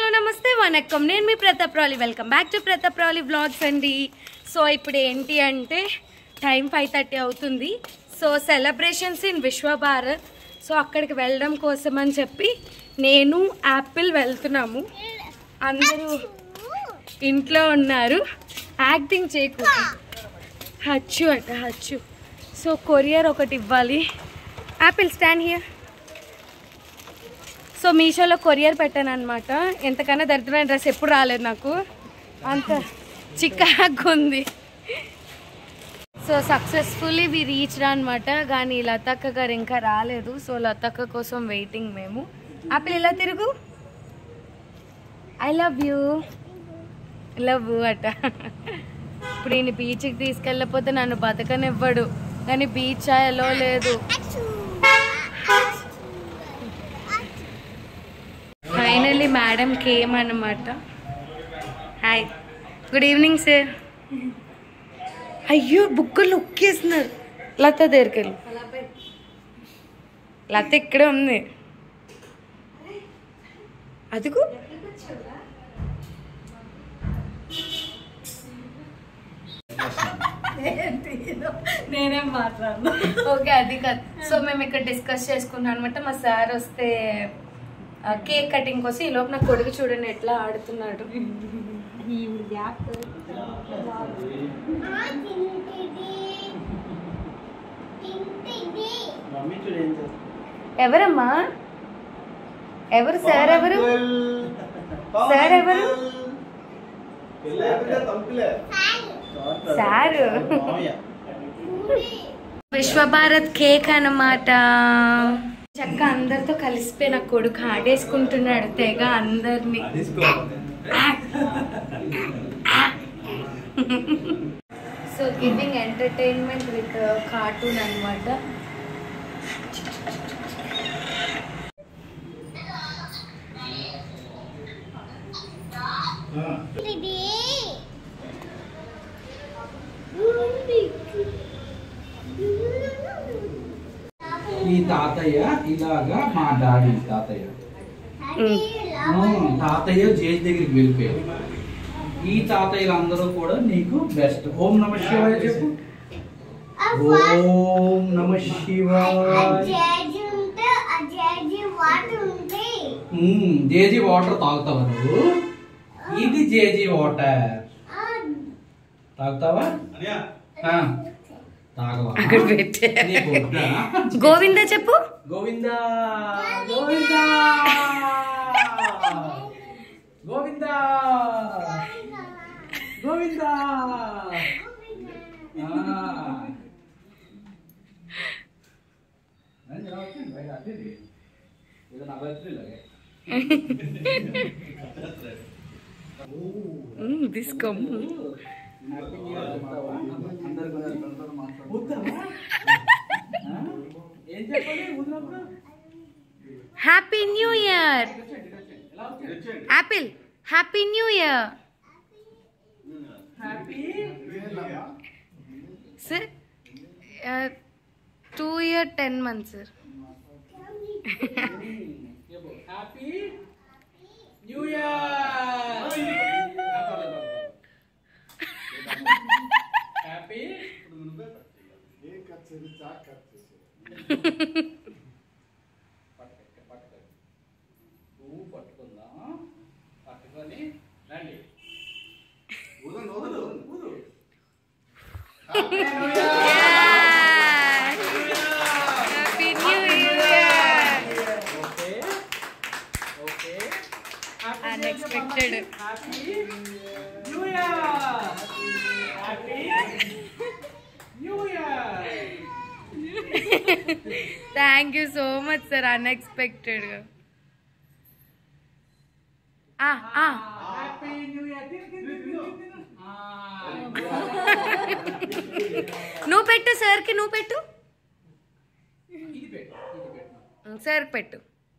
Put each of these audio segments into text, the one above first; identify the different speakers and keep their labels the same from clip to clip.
Speaker 1: Hello నమస్తే వనక్కం నేను మీ ప్రతాప్ రాలి వెల్కమ్ బ్యాక్ టు ప్రతాప్ రాలి వ్లాగ్స్ అండి సో ఇప్పుడు ఏంటి అంటే టైం ఫైవ్ థర్టీ అవుతుంది so celebrations in Vishwabharat so అక్కడికి వెళ్ళడం కోసం అని చెప్పి నేను యాపిల్ వెళ్తున్నాము అందరూ ఇంట్లో ఉన్నారు యాక్టింగ్ చేయకు హచ్చు అట హచ్చు సో కొరియర్ ఒకటి ఇవ్వాలి యాపిల్ స్టాండ్ హియర్ సో మీషోలో కొరియర్ పెట్టాను అనమాట ఎంతకన్నా దరిద్రమైన డ్రెస్ ఎప్పుడు రాలేదు నాకు అంత చికాకు ఉంది సో సక్సెస్ఫుల్లీ వి రీచ్ అనమాట కానీ లతక్క గారు ఇంకా రాలేదు సో లతక్క కోసం వెయిటింగ్ మేము ఆపిల్ ఇలా తిరుగు ఐ లవ్ యూ లవ్ అట ఇప్పుడు ఈయన బీచ్కి తీసుకెళ్ళకపోతే నన్ను బతకనివ్వడు కానీ బీచ్ ఎలో లేదు ఫైనల్లీ మేడం కేమ్ అనమాట హాయ్ గుడ్ ఈవినింగ్ సార్ అయ్యో బుక్కలు ఉక్కేస్తున్నారు లత దగ్గరికి వెళ్ళి లత ఇక్కడే ఉంది అదిగో
Speaker 2: నేనేం మాట్లాడను
Speaker 1: ఓకే అది కాదు సో మేము ఇక్కడ డిస్కస్ చేసుకున్నాం అనమాట మా సార్ వస్తే కేక్ కటింగ్ కోసం ఈ లోపు నా కొడుకు చూడండి ఎట్లా ఆడుతున్నాడు
Speaker 3: మమ్మీ చూడు ఏం చేస్తుంది
Speaker 1: ఎవరమ్మా ఎవరు సార్ ఎవరు సార్ ఎవరు? సారు విశ్వభారత్ కేక్ అన్నమాట చక్క అందరితో కలిసిపోయి నా కొడుకు ఆడేసుకుంటున్నాడు తెగ అందరిని so giving entertainment with cartoon అన్నమాట
Speaker 4: ఈ తాతయ్య ఇలాగా మా డాడీ తాతయ్య ఆ, తాతయ్య జేజ్ దగ్గరికి వెళ్ళిపోయారు ఈ తాతయ్యలు అందరూ కూడా నీకు బెస్ట్ ఓం నమ శివాయ చెప్పు ఓం నమ శివాయ ఉమ్, జేజీ వాటర్ తాగుతావా నువ్వు ఇది జేజీ వాటర్ తాగుతావా ఆ, తాగవా
Speaker 1: అక్కడ పెట్టే.
Speaker 4: నీకు వద్దా?
Speaker 1: గోవింద చెప్పు
Speaker 4: గోవిందా గోవిందా గోవిందా గోవిందా ఆ. అని రావచ్చు, బయట అట్లేది. ఇది నా బర్త్డే లాగే.
Speaker 1: This come
Speaker 4: happy new year చెప్తావా? అందరికీ వద్దావా? ఆ? ఏం చెప్పాలి వదినప్పుడు
Speaker 1: హ్యాపీ న్యూ ఇయర్
Speaker 4: ఎలా వచ్చింది
Speaker 1: apple happy new year
Speaker 4: happy
Speaker 1: sir two year ten months sir
Speaker 4: happy new year happy పట్టుకో పట్టుకో పువ్వు పట్టుకుందాం పట్టుకొని రండి ఊదు ఊదు
Speaker 1: హ్యాపీ న్యూ ఇయర్
Speaker 4: okay okay
Speaker 1: unexpected
Speaker 4: happy new year happy new year
Speaker 1: thank you so much sir అన్ఎక్స్పెక్టెడ్గా
Speaker 4: హ్యాపీ న్యూ ఇయర్ తిను తిను తిను తిను ఆ
Speaker 1: నువ్వు పెట్టు సార్కి నువ్వు పెట్టు
Speaker 4: ఇది పెట్టు ఇది పెట్టు
Speaker 1: సార్ పెట్టు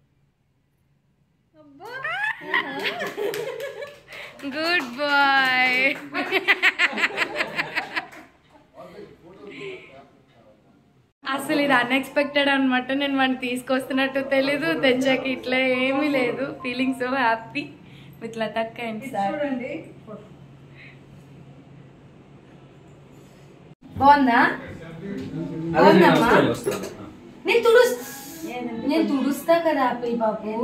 Speaker 1: గుడ్ బాయ్ అసలు ఇది అన్ఎక్స్పెక్టెడ్ అనమాట నేను వాడిని తీసుకొస్తున్నట్టు తెలీదు తెచ్చాక ఇట్లా ఏమీ లేదు ఫీలింగ్ సో హ్యాపీ విత్ లతక్ అండ్ సార్
Speaker 2: చూడండి
Speaker 1: బాగుందా
Speaker 4: అదే నేను
Speaker 1: బాగుందమ్మా
Speaker 4: వస్తాను, వస్తాను.
Speaker 1: నేను తుడుస్ నేను తుడుస్తా కదా ఆపిల్ బాబు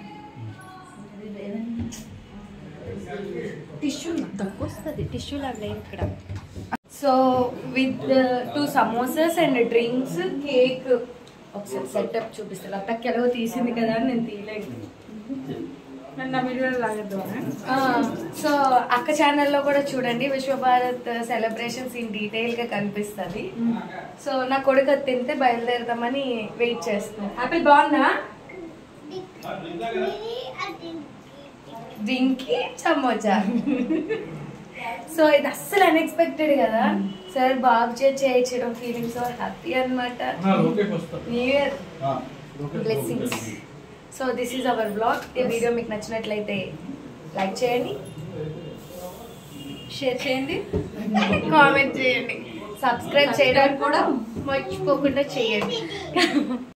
Speaker 1: టిష్యూ తక్కువ వస్తుంది టిష్యూ లాగా ఇక్కడ so with two samosas and drinks cake ఒకసారి సెటప్ చూపిస్తాను అత్తకి ఎలాగో తీసింది కదా అని నేను తీయలేదు
Speaker 2: నన్ను వీడియోలో లాగద్దాం
Speaker 1: సో అక్క ఛానల్లో కూడా చూడండి విశ్వభారత్ సెలబ్రేషన్స్ ఇన్ డీటెయిల్ గా కనిపిస్తుంది సో నా కొడుకు అది తింటే బయలుదేరదామని వెయిట్ చేస్తున్నాను ఆపిల్ బాగుందా డ్రింకి చమ్మోచా సో ఇది అస్సలు అన్ఎక్స్పెక్టెడ్ కదా సార్ బాగా చే- చేయించడం ఫీలింగ్ సో హ్యాపీ అనమాట
Speaker 4: ఆ, లోకేష్ వస్తాడు.
Speaker 1: న్యూ ఇయర్
Speaker 4: ఆ, Lokesh
Speaker 1: blessings so this is our blog ఈ వీడియో మీకు నచ్చినట్లయితే లైక్ చేయండి
Speaker 2: షేర్ చేయండి
Speaker 1: కామెంట్ చేయండి సబ్స్క్రైబ్ చేయడానికి కూడా మర్చిపోకుండా చేయండి